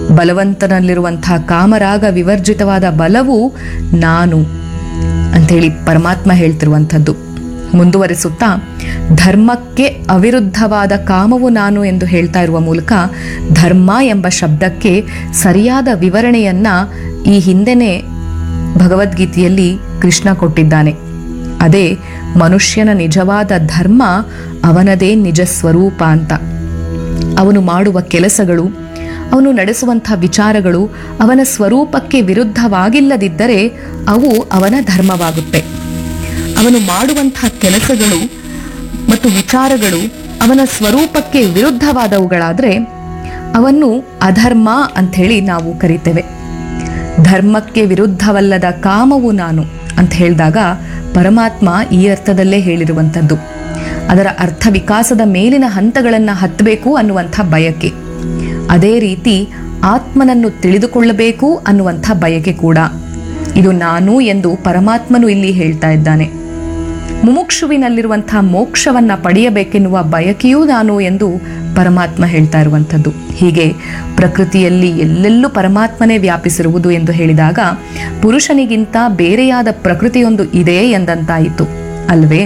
ಬಲವಂತನಲ್ಲಿರುವಂತಹ ಕಾಮರಾಗ ವಿವರ್ಜಿತವಾದ ಬಲವು ನಾನು ಅಂಥೇಳಿ ಪರಮಾತ್ಮ ಹೇಳ್ತಿರುವಂಥದ್ದು ಮುಂದುವರಿಸುತ್ತಾ ಧರ್ಮಕ್ಕೆ ಅವಿರುದ್ಧವಾದ ಕಾಮವು ನಾನು ಎಂದು ಹೇಳ್ತಾ ಇರುವ ಮೂಲಕ ಧರ್ಮ ಎಂಬ ಶಬ್ದಕ್ಕೆ ಸರಿಯಾದ ವಿವರಣೆಯನ್ನ ಈ ಹಿಂದೆನೇ ಭಗವದ್ಗೀತೆಯಲ್ಲಿ ಕೃಷ್ಣ ಕೊಟ್ಟಿದ್ದಾನೆ ಅದೇ ಮನುಷ್ಯನ ನಿಜವಾದ ಧರ್ಮ ಅವನದೇ ನಿಜ ಸ್ವರೂಪ ಅಂತ ಅವನು ಮಾಡುವ ಕೆಲಸಗಳು ಅವನು ನಡೆಸುವಂಥ ವಿಚಾರಗಳು ಅವನ ಸ್ವರೂಪಕ್ಕೆ ವಿರುದ್ಧವಾಗಿಲ್ಲದಿದ್ದರೆ ಅವು ಅವನ ಧರ್ಮವಾಗುತ್ತೆ ಅವನು ಮಾಡುವಂಥ ಕೆಲಸಗಳು ಮತ್ತು ವಿಚಾರಗಳು ಅವನ ಸ್ವರೂಪಕ್ಕೆ ವಿರುದ್ಧವಾದವುಗಳಾದರೆ ಅವನ್ನು ಅಧರ್ಮ ಅಂಥೇಳಿ ನಾವು ಕರಿತೇವೆ ಧರ್ಮಕ್ಕೆ ವಿರುದ್ಧವಲ್ಲದ ಕಾಮವು ನಾನು ಅಂತ ಹೇಳಿದಾಗ ಪರಮಾತ್ಮ ಈ ಅರ್ಥದಲ್ಲೇ ಹೇಳಿರುವಂಥದ್ದು ಅದರ ಅರ್ಥ ವಿಕಾಸದ ಮೇಲಿನ ಹಂತಗಳನ್ನು ಹತ್ತಬೇಕು ಅನ್ನುವಂಥ ಬಯಕೆ ಅದೇ ರೀತಿ ಆತ್ಮನನ್ನು ತಿಳಿದುಕೊಳ್ಳಬೇಕು ಅನ್ನುವಂಥ ಬಯಕೆ ಕೂಡ ಇದು ನಾನು ಎಂದು ಪರಮಾತ್ಮನು ಇಲ್ಲಿ ಹೇಳ್ತಾ ಇದ್ದಾನೆ ಮುಮುಕ್ಷುವಿನಲ್ಲಿರುವಂಥ ಮೋಕ್ಷವನ್ನ ಪಡೆಯಬೇಕೆನ್ನುವ ಬಯಕೆಯೂ ನಾನು ಎಂದು ಪರಮಾತ್ಮ ಹೇಳ್ತಾ ಇರುವಂಥದ್ದು ಹೀಗೆ ಪ್ರಕೃತಿಯಲ್ಲಿ ಎಲ್ಲೆಲ್ಲೂ ಪರಮಾತ್ಮನೇ ವ್ಯಾಪಿಸಿರುವುದು ಎಂದು ಹೇಳಿದಾಗ ಪುರುಷನಿಗಿಂತ ಬೇರೆಯಾದ ಪ್ರಕೃತಿಯೊಂದು ಇದೆ ಎಂದಂತಾಯಿತು ಅಲ್ವೇ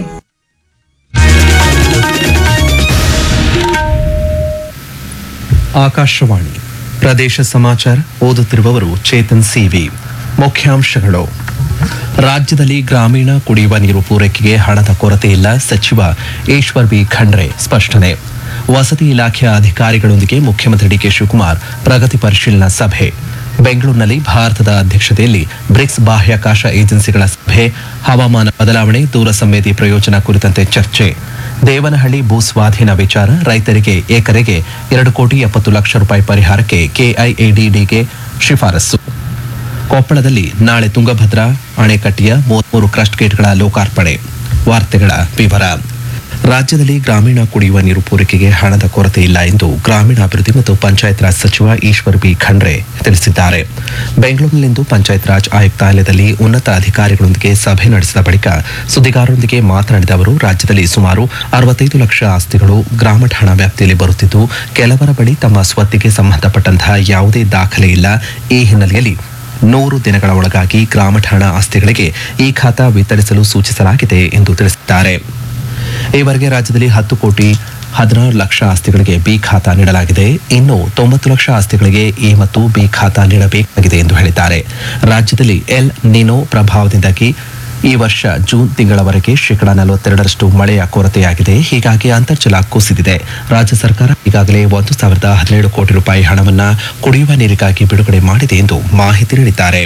ಆಕಾಶವಾಣಿ ಪ್ರದೇಶ ಸಮಾಚಾರ ಓದುತ್ತಿರುವವರು ಚೇತನ್ ಸಿವಿ ಮುಖ್ಯಾಂಶಗಳು ರಾಜ್ಯದಲ್ಲಿ ಗ್ರಾಮೀಣ ಕುಡಿಯುವ ನೀರು ಪೂರೈಕೆಗೆ ಹಣದ ಕೊರತೆ ಇಲ್ಲ ಸಚಿವ ಈಶ್ವರ್ ಬಿ ಖಂಡ್ರೆ ಸ್ಪಷ್ಟನೆ ವಸತಿ ಇಲಾಖೆಯ ಅಧಿಕಾರಿಗಳೊಂದಿಗೆ ಮುಖ್ಯಮಂತ್ರಿ ಡಿಕೆ ಶಿವಕುಮಾರ್ ಪ್ರಗತಿ ಪರಿಶೀಲನಾ ಸಭೆ ಬೆಂಗಳೂರಿನಲ್ಲಿ ಭಾರತದ ಅಧ್ಯಕ್ಷತೆಯಲ್ಲಿ ಬ್ರಿಕ್ಸ್ ಬಾಹ್ಯಾಕಾಶ ಏಜೆನ್ಸಿಗಳ ಸಭೆ ಹವಾಮಾನ ಬದಲಾವಣೆ ದೂರ ಸಂವೇದಿ ಪ್ರಯೋಜನ ಕುರಿತಂತೆ ಚರ್ಚೆ ದೇವನಹಳ್ಳಿ ಭೂ ಸ್ವಾಧೀನ ವಿಚಾರ ರೈತರಿಗೆ ಎಕರೆಗೆ ಎರಡು ಕೋಟಿ ಎಪ್ಪತ್ತು ಲಕ್ಷ ರೂಪಾಯಿ ಪರಿಹಾರಕ್ಕೆ ಕೆಐಎಡಿಡಿಗೆ ಶಿಫಾರಸು ಕೊಪ್ಪಳದಲ್ಲಿ ನಾಳೆ ತುಂಗಭದ್ರಾ ಅಣೆಕಟ್ಟೆಯ ಮೂವತ್ಮೂರು ಕ್ರಸ್ಟ್ ಗೇಟ್ಗಳ ಲೋಕಾರ್ಪಣೆ ವಾರ್ತೆಗಳ ವಿವರ ರಾಜ್ಯದಲ್ಲಿ ಗ್ರಾಮೀಣ ಕುಡಿಯುವ ನೀರು ಪೂರೈಕೆಗೆ ಹಣದ ಕೊರತೆ ಇಲ್ಲ ಎಂದು ಗ್ರಾಮೀಣಾಭಿವೃದ್ಧಿ ಮತ್ತು ಪಂಚಾಯತ್ ರಾಜ್ ಸಚಿವ ಈಶ್ವರ್ ಬಿ ಖಂಡ್ರೆ ತಿಳಿಸಿದ್ದಾರೆ ಬೆಂಗಳೂರಿನಲ್ಲಿಂದು ಪಂಚಾಯತ್ ರಾಜ್ ಆಯುಕ್ತಾಲಯದಲ್ಲಿ ಉನ್ನತ ಅಧಿಕಾರಿಗಳೊಂದಿಗೆ ಸಭೆ ನಡೆಸಿದ ಬಳಿಕ ಸುದ್ದಿಗಾರರೊಂದಿಗೆ ಮಾತನಾಡಿದ ಅವರು ರಾಜ್ಯದಲ್ಲಿ ಸುಮಾರು ಅರವತ್ತೈದು ಲಕ್ಷ ಆಸ್ತಿಗಳು ಗ್ರಾಮ ಠಾಣಾ ವ್ಯಾಪ್ತಿಯಲ್ಲಿ ಬರುತ್ತಿದ್ದು ಕೆಲವರ ಬಳಿ ತಮ್ಮ ಸ್ವತ್ತಿಗೆ ಸಂಬಂಧಪಟ್ಟಂತಹ ಯಾವುದೇ ದಾಖಲೆ ಇಲ್ಲ ಈ ಹಿನ್ನೆಲೆಯಲ್ಲಿ ನೂರು ದಿನಗಳ ಒಳಗಾಗಿ ಗ್ರಾಮ ಠಾಣಾ ಆಸ್ತಿಗಳಿಗೆ ಈ ಖಾತಾ ವಿತರಿಸಲು ಸೂಚಿಸಲಾಗಿದೆ ಎಂದು ತಿಳಿಸಿದ್ದಾರೆ ಈವರೆಗೆ ರಾಜ್ಯದಲ್ಲಿ ಹತ್ತು ಕೋಟಿ ಹದಿನಾರು ಲಕ್ಷ ಆಸ್ತಿಗಳಿಗೆ ಬಿ ಖಾತಾ ನೀಡಲಾಗಿದೆ ಇನ್ನು ತೊಂಬತ್ತು ಲಕ್ಷ ಆಸ್ತಿಗಳಿಗೆ ಎ ಮತ್ತು ಬಿ ಖಾತಾ ನೀಡಬೇಕಾಗಿದೆ ಎಂದು ಹೇಳಿದ್ದಾರೆ ರಾಜ್ಯದಲ್ಲಿ ಎಲ್ ನಿನೋ ಪ್ರಭಾವದಿಂದಾಗಿ ಈ ವರ್ಷ ಜೂನ್ ತಿಂಗಳವರೆಗೆ ಶೇಕಡಾ ನಲವತ್ತೆರಡರಷ್ಟು ಮಳೆಯ ಕೊರತೆಯಾಗಿದೆ ಹೀಗಾಗಿ ಅಂತರ್ಜಲ ಕುಸಿದಿದೆ ರಾಜ್ಯ ಸರ್ಕಾರ ಈಗಾಗಲೇ ಒಂದು ಸಾವಿರದ ಹದಿನೇಳು ಕೋಟಿ ರೂಪಾಯಿ ಹಣವನ್ನ ಕುಡಿಯುವ ನೀರಿಗಾಗಿ ಬಿಡುಗಡೆ ಮಾಡಿದೆ ಎಂದು ಮಾಹಿತಿ ನೀಡಿದ್ದಾರೆ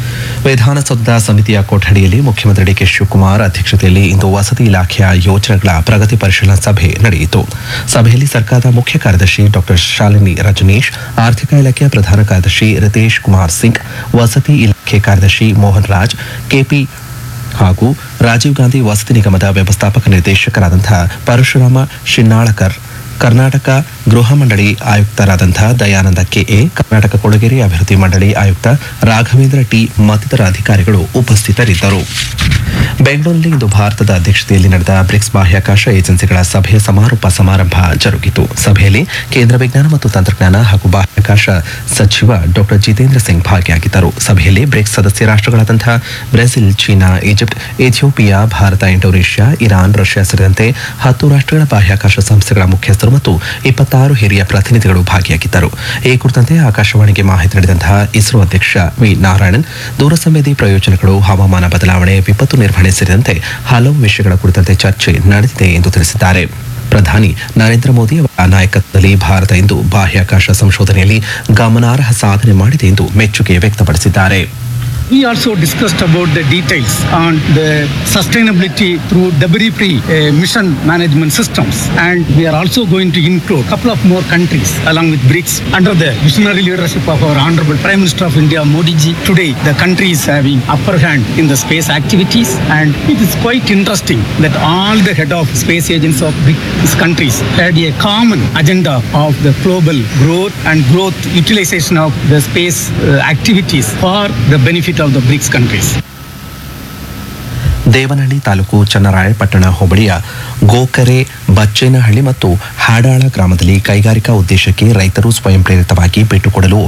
ವಿಧಾನಸೌಧದ ಸಮಿತಿಯ ಕೊಠಡಿಯಲ್ಲಿ ಮುಖ್ಯಮಂತ್ರಿ ಡಿಕೆ ಶಿವಕುಮಾರ್ ಅಧ್ಯಕ್ಷತೆಯಲ್ಲಿ ಇಂದು ವಸತಿ ಇಲಾಖೆಯ ಯೋಜನೆಗಳ ಪ್ರಗತಿ ಪರಿಶೀಲನಾ ಸಭೆ ನಡೆಯಿತು ಸಭೆಯಲ್ಲಿ ಸರ್ಕಾರದ ಮುಖ್ಯ ಕಾರ್ಯದರ್ಶಿ ಡಾಕ್ಟರ್ ಶಾಲಿನಿ ರಜನೀಶ್ ಆರ್ಥಿಕ ಇಲಾಖೆಯ ಪ್ರಧಾನ ಕಾರ್ಯದರ್ಶಿ ರಿತೇಶ್ ಕುಮಾರ್ ಸಿಂಗ್ ವಸತಿ ಇಲಾಖೆ ಕಾರ್ಯದರ್ಶಿ ಮೋಹನ್ ರಾಜ್ ಕೆಪಿ ಹಾಗೂ ರಾಜೀವ್ ಗಾಂಧಿ ವಸತಿ ನಿಗಮದ ವ್ಯವಸ್ಥಾಪಕ ನಿರ್ದೇಶಕರಾದಂತಹ ಪರಶುರಾಮ ಶಿನ್ನಾಳಕರ್ ಕರ್ನಾಟಕ ಗೃಹ ಮಂಡಳಿ ಆಯುಕ್ತರಾದಂತಹ ದಯಾನಂದ ಕೆಎ ಕರ್ನಾಟಕ ಕೊಳಗೇರಿ ಅಭಿವೃದ್ಧಿ ಮಂಡಳಿ ಆಯುಕ್ತ ರಾಘವೇಂದ್ರ ಟಿ ಮತ್ತಿತರ ಅಧಿಕಾರಿಗಳು ಉಪಸ್ಥಿತರಿದ್ದರು ಬೆಂಗಳೂರಿನಲ್ಲಿ ಇಂದು ಭಾರತದ ಅಧ್ಯಕ್ಷತೆಯಲ್ಲಿ ನಡೆದ ಬ್ರಿಕ್ಸ್ ಬಾಹ್ಯಾಕಾಶ ಏಜೆನ್ಸಿಗಳ ಸಭೆಯ ಸಮಾರೋಪ ಸಮಾರಂಭ ಜರುಗಿತು ಸಭೆಯಲ್ಲಿ ಕೇಂದ್ರ ವಿಜ್ಞಾನ ಮತ್ತು ತಂತ್ರಜ್ಞಾನ ಹಾಗೂ ಬಾಹ್ಯಾಕಾಶ ಸಚಿವ ಡಾಕ್ಟರ್ ಜಿತೇಂದ್ರ ಸಿಂಗ್ ಭಾಗಿಯಾಗಿದ್ದರು ಸಭೆಯಲ್ಲಿ ಬ್ರಿಕ್ಸ್ ಸದಸ್ಯ ರಾಷ್ಟ್ರಗಳಾದಂತಹ Brazil China Egypt Ethiopia Bharat Indonesia Iran Russia ಸೇರಿದಂತೆ ಹತ್ತು ರಾಷ್ಟ್ರಗಳ ಬಾಹ್ಯಾಕಾಶ ಸಂಸ್ಥೆಗಳ ಮುಖ್ಯಸ್ಥರು ಮತ್ತು ಇಪ್ಪತ್ತಾರು ಹಿರಿಯ ಪ್ರತಿನಿಧಿಗಳು ಭಾಗಿಯಾಗಿದ್ದರು ಈ ಕುರಿತಂತೆ ಆಕಾಶವಾಣಿಗೆ ಮಾಹಿತಿ ನೀಡಿದಂತಹ ಇಸ್ರೋ ಅಧ್ಯಕ್ಷ ವಿ ನಾರಾಯಣನ್ ದೂರ ಸಂವೇದಿ ಪ್ರಯೋಜನಗಳು ಹವಾಮಾನ ಬದಲಾವಣೆ ವಿಪತ್ತು ನಿರ್ವಹಣೆ ಸೇರಿದಂತೆ ಹಲವು ವಿಷಯಗಳ ಕುರಿತಂತೆ ಚರ್ಚೆ ನಡೆದಿದೆ ಎಂದು ತಿಳಿಸಿದ್ದಾರೆ ಪ್ರಧಾನಿ ನರೇಂದ್ರ ಮೋದಿ ಅವರ ನಾಯಕತ್ವದಲ್ಲಿ ಭಾರತ ಇಂದು ಬಾಹ್ಯಾಕಾಶ ಸಂಶೋಧನೆಯಲ್ಲಿ ಗಮನಾರ್ಹ ಸಾಧನೆ ಮಾಡಿದೆ ಎಂದು ಮೆಚ್ಚುಗೆ ವ್ಯಕ್ತಪಡಿಸಿದ್ದಾರೆ We also discussed about the details on the sustainability through debris-free uh, mission management systems, and we are also going to include a couple of more countries along with BRICS under the visionary leadership of our Honorable Prime Minister of India, Modi ji. Today, the country is having upper hand in the space activities, and it is quite interesting that all the head of space agents of BRICS countries had a common agenda of the global growth and growth utilization of the space uh, activities for the benefit of the BRICS countries. Devanahalli taluk Channarayapatna ಹೋಬಳಿಯ ಗೋಕರೆ ಬಚ್ಚೇನಹಳ್ಳಿ ಮತ್ತು ಹಾಡಾಳ ಗ್ರಾಮದಲ್ಲಿ ಕೈಗಾರಿಕಾ ಉದ್ದೇಶಕ್ಕೆ ರೈತರು ಸ್ವಯಂ ಪ್ರೇರಿತವಾಗಿ ಬಿಟ್ಟುಕೊಡಲು